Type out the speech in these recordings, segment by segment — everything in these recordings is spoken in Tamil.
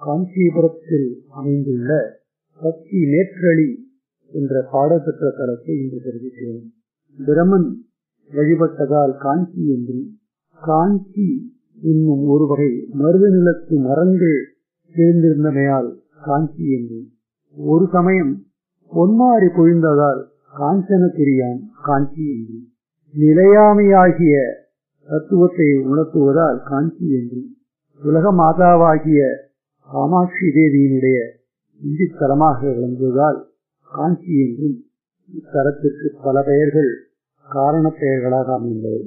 காஞ்சிபுரத்தில் அமைந்துள்ள பக்தி நேற்றளி என்ற பாடப்பெற்ற தலத்தை இன்று தெரிவிக்கிறோம் பிரமன் வழிபட்டதால் காஞ்சி என்றும் காஞ்சி என்னும் ஒரு வகை மருத நிலத்து மரங்கள் சேர்ந்திருந்தமையால் காஞ்சி என்றும் ஒரு சமயம் பொன்மாறி பொழிந்ததால் காஞ்சனகிரியான் காஞ்சி என்றும் நிலையாமையாகிய தத்துவத்தை உணர்த்துவதால் காஞ்சி என்றும் உலக மாதாவாகிய காமாட்சி தேவியினுடைய இந்தி தலமாக விளங்குவதால் காஞ்சி என்றும் இத்தலத்திற்கு பல பெயர்கள் காரண பெயர்களாக அமைந்தது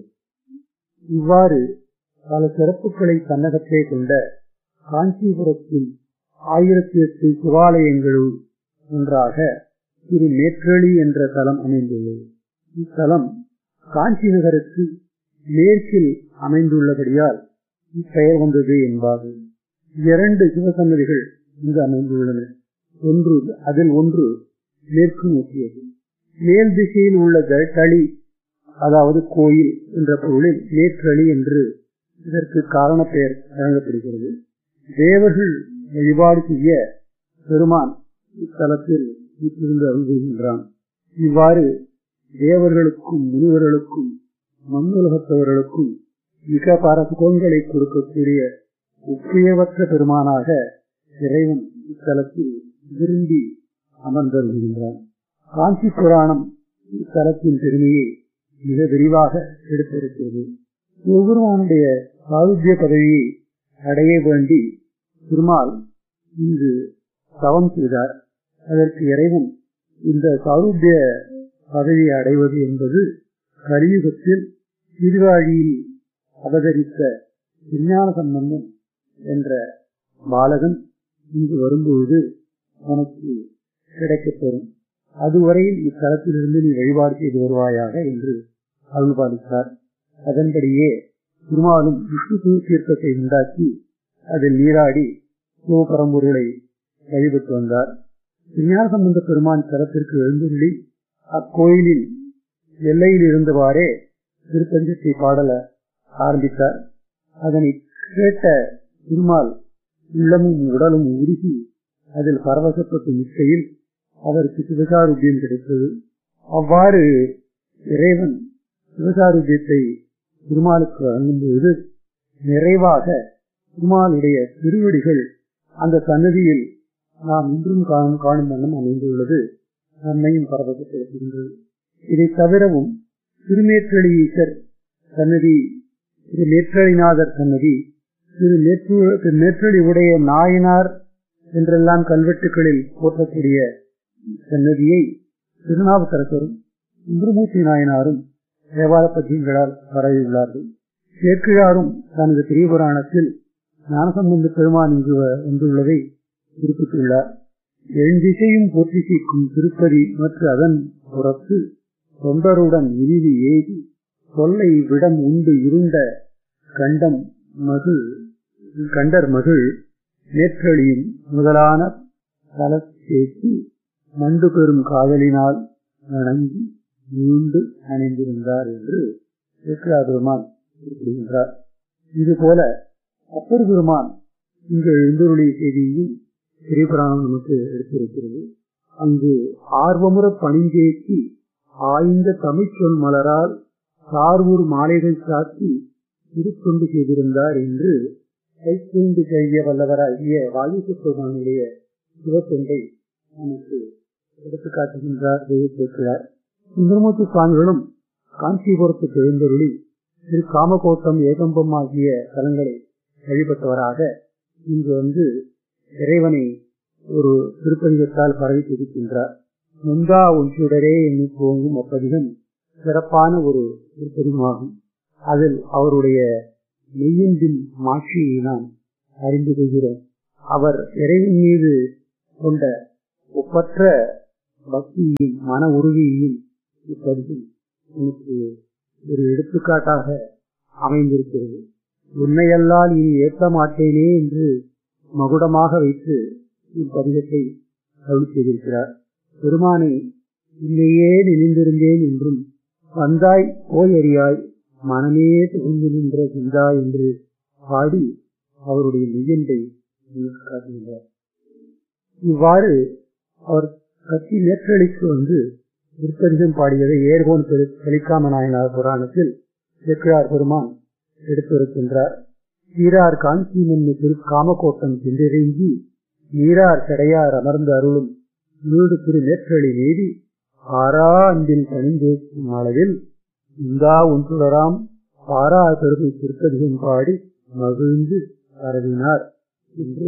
இவ்வாறு பல சிறப்புகளை தன்னகத்தே கொண்ட காஞ்சிபுரத்தின் ஆயிரத்தி எட்டு சிவாலயங்களுள் ஒன்றாக திரு நேற்றளி என்ற தலம் அமைந்துள்ளது இத்தலம் காஞ்சி நகருக்கு மேற்கில் அமைந்துள்ளபடியால் இப்பெயர் வந்தது என்பார்கள் இரண்டு சிவசன்னதிகள் இங்கு அமைந்துள்ளன ஒன்று அதில் ஒன்று மேற்கு நோக்கியது மேல் திசையில் உள்ள தளி அதாவது கோயில் என்ற பொருளில் நேற்றளி என்று இதற்கு காரண பெயர் வழங்கப்படுகிறது தேவர்கள் வழிபாடு செய்ய பெருமான் இத்தலத்தில் வீட்டிலிருந்து அருள்கின்றான் இவ்வாறு தேவர்களுக்கும் முனிவர்களுக்கும் மண்ணுலகத்தவர்களுக்கும் மிக பல சுகங்களை கொடுக்கக்கூடிய உப்பியவற்ற பெருமானாக இறைவன் இத்தலத்தில் விரும்பி அமர்ந்திருக்கின்றான் காஞ்சி புராணம் இத்தலத்தின் பெருமையை மிக விரிவாக எடுத்திருக்கிறது ஒவ்வொருவனுடைய சாயுத்திய பதவியை அடைய வேண்டி திருமால் இங்கு தவம் செய்தார் அதற்கு இறைவன் இந்த சாயுத்திய பதவியை அடைவது என்பது கலியுகத்தில் திருவாழியில் அவதரித்த விஞ்ஞான சம்பந்தம் என்ற பாலகன் இங்கு வரும்பொழுது உனக்கு கிடைக்கப்பெறும் அதுவரையில் இத்தலத்திலிருந்து நீ வழிபாடு செய்து வருவாயாக என்று அருள்பாலித்தார் அதன்படியே திருமாலும் விஷ்ணு தீர்த்தத்தை உண்டாக்கி அதில் நீராடி சிவபரம்பொருளை வழிபட்டு வந்தார் விஞ்ஞான சம்பந்த பெருமான் தலத்திற்கு எழுந்துள்ளி அக்கோயிலின் எல்லையில் இருந்தவாறே திருத்தஞ்சத்தை பாடல ஆரம்பித்தார் அதனை கேட்ட திருமால் உள்ளமும் உடலும் உருகி அதில் பரவசப்பட்டு நிற்கையில் அவருக்கு சிவசாருத்தியம் கிடைத்தது அவ்வாறு இறைவன் சிவசாருத்தியத்தை திருமாலுக்கு வழங்கும்போது நிறைவாக திருமாலுடைய திருவடிகள் அந்த சன்னதியில் நாம் இன்றும் காணும் காணும் வண்ணம் அமைந்துள்ளது நம்மையும் பரவசப்படுத்துகின்றது இதை தவிரவும் திருநேற்றளீசர் சன்னதி திரு நேற்றளிநாதர் சன்னதி திரு நேற்று திரு நேற்றளி உடைய நாயனார் என்றெல்லாம் கல்வெட்டுகளில் போற்றக்கூடிய சன்னதியை திருநாவுக்கரசரும் இந்திரமூர்த்தி நாயனாரும் தேவார பத்தியங்களால் பரவியுள்ளார்கள் சேர்க்கிழாரும் தனது பெரிய புராணத்தில் ஞானசம்பந்த பெருமான் இங்கு வந்துள்ளதை குறிப்பிட்டுள்ளார் எழுந்திசையும் போற்றி சீக்கும் திருப்பதி மற்றும் அதன் புறத்து தொண்டருடன் இறுதி ஏகி தொல்லை விடம் உண்டு இருந்த கண்டம் மகிழ் கண்டர் மகிழ் நேற்றளியும் முதலான தலத்தேற்றி மண்டு பெறும் காதலினால் வணங்கி மீண்டு அணிந்திருந்தார் என்று பெருமான் குறிப்பிடுகின்றார் இதுபோல அப்பர் பெருமான் இங்கு எழுந்தருளிய செய்தியையும் திரைப்புராணம் நமக்கு எடுத்திருக்கிறது அங்கு ஆர்வமுற பணிந்தேற்றி ஆய்ந்த தமிழ்ச்சொல் மலரால் சார்வூர் மாலைகள் சாத்தி திருத்தொண்டு செய்திருந்தார் என்று கைத்தொண்டு செய்ய வல்லவராகிய வாயுசுப்பமானுடைய சிவத்தொண்டை நமக்கு எடுத்துக்காட்டுகின்றார் தெய்வத்திருக்கிறார் சுந்தரமூர்த்தி சுவாமிகளும் காஞ்சிபுரத்துக்கு எழுந்தருளி திரு காமகோட்டம் ஏகம்பம் ஆகிய தலங்களை வழிபட்டவராக இங்கு வந்து இறைவனை ஒரு திருப்பதிகத்தால் பரவி துதிக்கின்றார் முந்தா ஒன்றுடரே எண்ணி போங்கும் அப்பதிகம் சிறப்பான ஒரு திருப்பதிகமாகும் அதில் அவருடைய மெய்யன்பின் மாட்சியை நாம் அறிந்து கொள்கிறோம் அவர் இறைவன் மீது கொண்ட ஒப்பற்ற பக்தியையும் மன உறுதியையும் இப்பதிகம் எனக்கு ஒரு எடுத்துக்காட்டாக அமைந்திருக்கிறது உண்மையல்லால் இனி ஏற்ற மாட்டேனே என்று மகுடமாக வைத்து இப்பதிகத்தை அருள் செய்திருக்கிறார் பெருமானை இல்லையே நினைந்திருந்தேன் என்றும் வந்தாய் போய் அறியாய் மனமே புகுந்து நின்ற சிந்தா என்று பாடி அவருடைய மெய்யன்பை காட்டுகின்றார் இவ்வாறு அவர் கட்சி நேற்றளிக்கு வந்து திருப்பதிகம் பாடியதை ஏர்கோன் தெளிக்காம நாயனார் புராணத்தில் செக்கிழார் பெருமான் எடுத்திருக்கின்றார் சீரார் காஞ்சி முன்னு திரு காமக்கோட்டம் சென்றிறங்கி நீரார் சடையார் அமர்ந்து அருளும் வீடு திரு நேற்றளி நீதி ஆரா அன்பில் தனிந்தேக்கும் அளவில் இந்தா ஒன்றுடராம் பாரா பெருமை திருப்பதிகம் பாடி மகிழ்ந்து பரவினார் என்று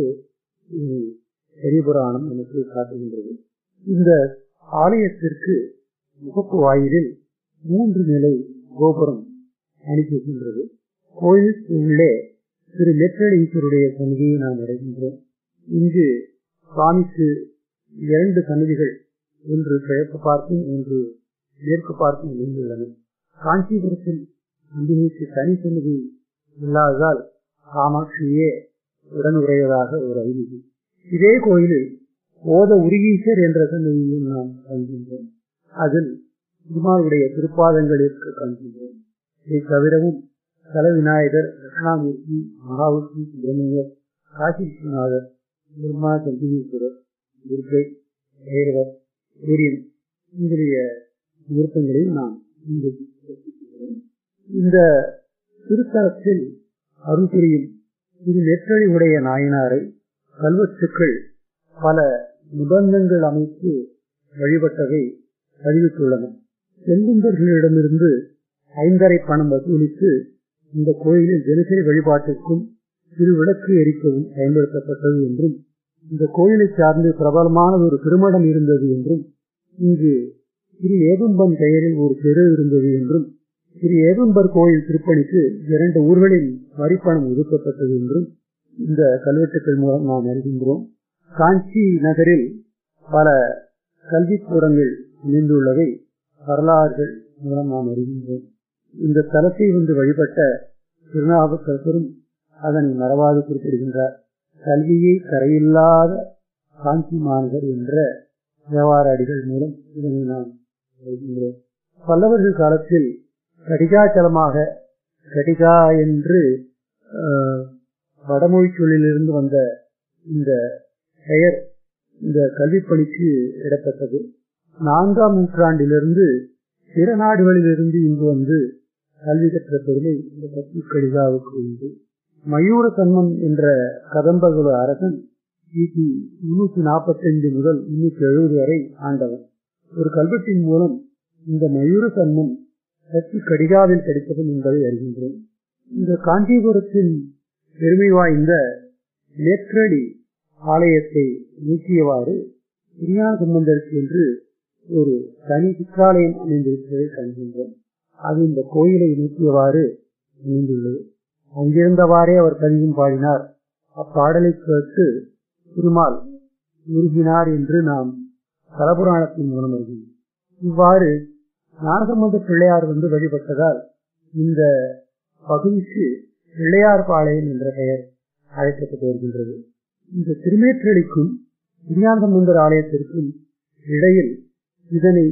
பெரியபுராணம் நமக்கு காட்டுகின்றது இந்த ஆலயத்திற்கு முகப்பு வாயிலில் மூன்று நிலை கோபுரம் அனுப்பியிருக்கின்றது கோயிலுக்கு உள்ளே திரு நெற்றளீஸ்வருடைய சன்னிதியை நாம் அடைகின்றோம் இங்கு சுவாமிக்கு இரண்டு சன்னதிகள் ஒன்று கிழக்கு பார்க்கும் ஒன்று மேற்கு பார்க்கும் அமைந்துள்ளன காஞ்சிபுரத்தில் அம்பிகைக்கு தனி சன்னதி இல்லாததால் காமாட்சியே உடனுடையதாக ஒரு ஐதீகம் இதே கோயிலில் ஓத உருகீசர் என்ற சன்னதியும் நாம் காண்கின்றோம் அதில் பெருமாளுடைய திருப்பாதங்களிற்கு காண்கின்றோம் இதை தவிரவும் தல விநாயகர் தட்சிணாமூர்த்தி மகாவிஷ்ணு சுப்பிரமணியர் காசி விஸ்வநாதர் பிரம்மா சந்திரீஸ்வரர் துர்கை பைரவர் சூரியன் முதலிய விருப்பங்களையும் நாம் இங்கு இந்த திருத்தலத்தில் அருள் புரியும் இது நெற்றழி உடைய நாயனாரை கல்வெட்டுக்கள் பல நிபந்தங்கள் அமைத்து வழிபட்டதை அறிவித்துள்ளன செல்லுந்தர்களிடமிருந்து ஐந்தரை பணம் வசூலித்து இந்த கோயிலில் தினசரி வழிபாட்டிற்கும் திரு விளக்கு எரிக்கவும் பயன்படுத்தப்பட்டது என்றும் இந்த கோயிலை சார்ந்து பிரபலமான ஒரு திருமணம் இருந்தது என்றும் இங்கு திரு ஏகும்பன் பெயரில் ஒரு தெரு இருந்தது என்றும் திரு ஏகும்பர் கோயில் திருப்பணிக்கு இரண்டு ஊர்களில் வரிப்பணம் ஒதுக்கப்பட்டது என்றும் இந்த கல்வெட்டுக்கள் மூலம் நாம் அறிகின்றோம் காஞ்சி நகரில் பல கல்விக்கூடங்கள் அமைந்துள்ளதை வரலாறுகள் மூலம் நாம் அறிகின்றோம் இந்த தலத்தை வந்து வழிபட்ட திருநாவுக்கரசரும் அதனை மறவாது குறிப்பிடுகின்றார் கல்வியை கரையில்லாத காஞ்சி மாநகர் என்ற வியாபார அடிகள் மூலம் இதனை நாம் எழுதுகிறோம் பல்லவர்கள் காலத்தில் கடிகாச்சலமாக கடிகா என்று வடமொழி சொல்லிலிருந்து வந்த இந்த பெயர் இந்த கல்விப்பணிக்கு இடப்பட்டது நான்காம் நூற்றாண்டிலிருந்து பிற நாடுகளிலிருந்து இங்கு வந்து கல்வி கற்ற பெருமை இந்த பத்தி கடிகாவுக்கு உண்டு மயூர சன்மன் என்ற கதம்பகுல அரசன் கிபி முன்னூத்தி நாற்பத்தி ஐந்து முதல் முன்னூத்தி எழுபது வரை ஆண்டவன் ஒரு கல்வெட்டின் மூலம் இந்த மயூர சன்மன் சக்தி கடிகாவில் கிடைத்ததும் என்பதை அறிகின்றோம் இந்த காஞ்சிபுரத்தின் பெருமை வாய்ந்த நேற்றடி ஆலயத்தை நீக்கியவாறு விஞ்ஞான சம்பந்தருக்கு என்று ஒரு தனி சிற்றாலயம் அமைந்திருப்பதை காண்கின்றோம் அது இந்த கோயிலை நீக்கியவாறு அமைந்துள்ளது அங்கிருந்தவாறே அவர் பதிவும் பாடினார் அப்பாடலை கேட்டு திருமால் உருகினார் என்று நாம் தலபுராணத்தின் மூலம் அறிகிறோம் இவ்வாறு ஞானசம்பந்த பிள்ளையார் வந்து வழிபட்டதால் இந்த பகுதிக்கு பிள்ளையார் பாளையம் என்ற பெயர் அழைக்கப்பட்டு வருகின்றது இந்த திருமேற்றளிக்கும் விஞ்ஞானசம்பந்தர் ஆலயத்திற்கும் இடையில் இதனை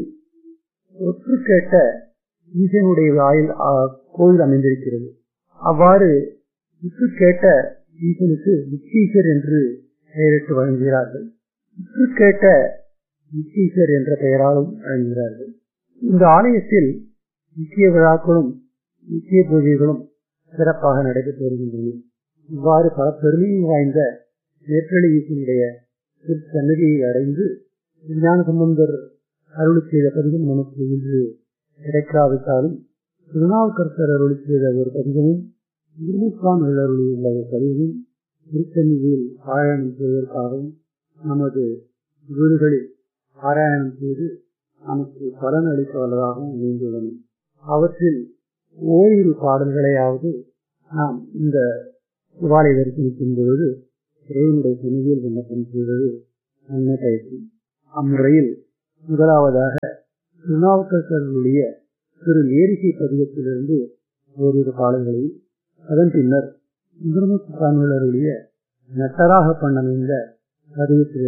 ஒற்று கேட்ட ஈசனுடைய வாயில் கோயில் அமைந்திருக்கிறது அவ்வாறு இட்டு கேட்ட ஈசனுக்கு நிச்சீசர் என்று பெயரிட்டு வழங்குகிறார்கள் இட்டு கேட்ட நிச்சீசர் என்ற பெயராலும் வழங்குகிறார்கள் இந்த ஆலயத்தில் முக்கிய விழாக்களும் முக்கிய பூஜைகளும் சிறப்பாக நடைபெற்று வருகின்றன இவ்வாறு பல பெருமையை வாய்ந்த நேற்றளி ஈசனுடைய சன்னதியை அடைந்து விஞ்ஞான சம்பந்தர் அருளி செய்த பதிகம் நமக்கு இன்று கிடைக்காவிட்டாலும் திருநாவுக்கரசர் அருளி செய்த ஒரு பதிகமும் இருமுகான் அருளி உள்ள ஒரு பதிவும் திருச்சன்னிதியில் பாராயணம் செய்வதற்காகவும் நமது வீடுகளில் பாராயணம் செய்து நமக்கு பலன் அளிக்க வல்லதாகவும் அமைந்துள்ளன அவற்றில் ஓரிரு பாடல்களையாவது நாம் இந்த சிவாலய தரிசனிக்கும் பொழுது இறைவனுடைய சன்னிதியில் விண்ணப்பம் செய்வது நன்மை பயக்கும் அம்முறையில் முதலாவதாக திருநாவுக்கரசர்களுடைய திரு நேரிசை பதிகத்திலிருந்து ஓரிரு பாடல்களையும் அதன் பின்னர் சுந்தரமுத்து சாமிகளுடைய நட்டராக பண்ணமைந்த பதிகத்திலிருந்து